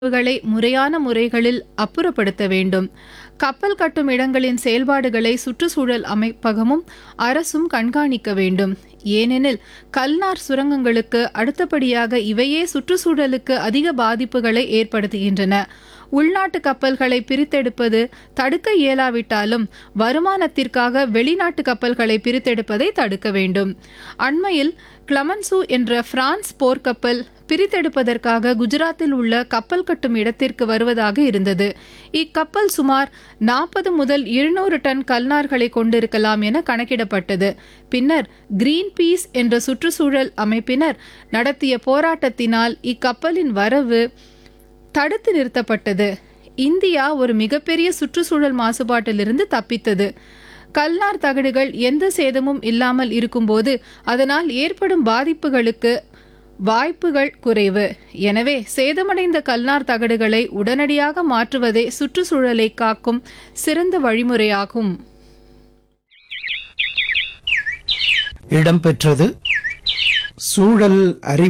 களை முறையான முறைகளில் அப்புறப்படுத்த வேண்டும் கப்பல் கட்டும் இடங்களின் செயல்பாடுகளை சுற்றுச்சூழல் அமைப்பகமும் அரசும் கண்காணிக்க வேண்டும் ஏனெனில் கல்நார் சுரங்கங்களுக்கு அடுத்தபடியாக இவையே சுற்றுச்சூழலுக்கு அதிக பாதிப்புகளை ஏற்படுத்துகின்றன உள்நாட்டு கப்பல்களை பிரித்தெடுப்பது தடுக்க இயலாவிட்டாலும் வருமானத்திற்காக வெளிநாட்டு கப்பல்களை பிரித்தெடுப்பதை தடுக்க வேண்டும் அண்மையில் கிளமன்சு என்ற பிரான்ஸ் போர்க்கப்பல் பிரித்தெடுப்பதற்காக குஜராத்தில் உள்ள கப்பல் கட்டும் இடத்திற்கு வருவதாக இருந்தது இக்கப்பல் சுமார் நாற்பது முதல் இருநூறு டன் கல்நார்களை கொண்டிருக்கலாம் என கணக்கிடப்பட்டது பின்னர் கிரீன் பீஸ் என்ற சுற்றுச்சூழல் அமைப்பினர் நடத்திய போராட்டத்தினால் இக்கப்பலின் வரவு தடுத்து நிறுத்தப்பட்டது இந்தியா ஒரு மிகப்பெரிய சுற்றுச்சூழல் மாசுபாட்டிலிருந்து தப்பித்தது கல்நார் தகடுகள் எந்த சேதமும் இல்லாமல் இருக்கும்போது அதனால் ஏற்படும் பாதிப்புகளுக்கு வாய்ப்புகள் குறைவு எனவே சேதமடைந்த கல்நார் தகடுகளை உடனடியாக மாற்றுவதே சுற்றுச்சூழலை காக்கும் சிறந்த வழிமுறையாகும் இடம்பெற்றது சூழல் அறிவு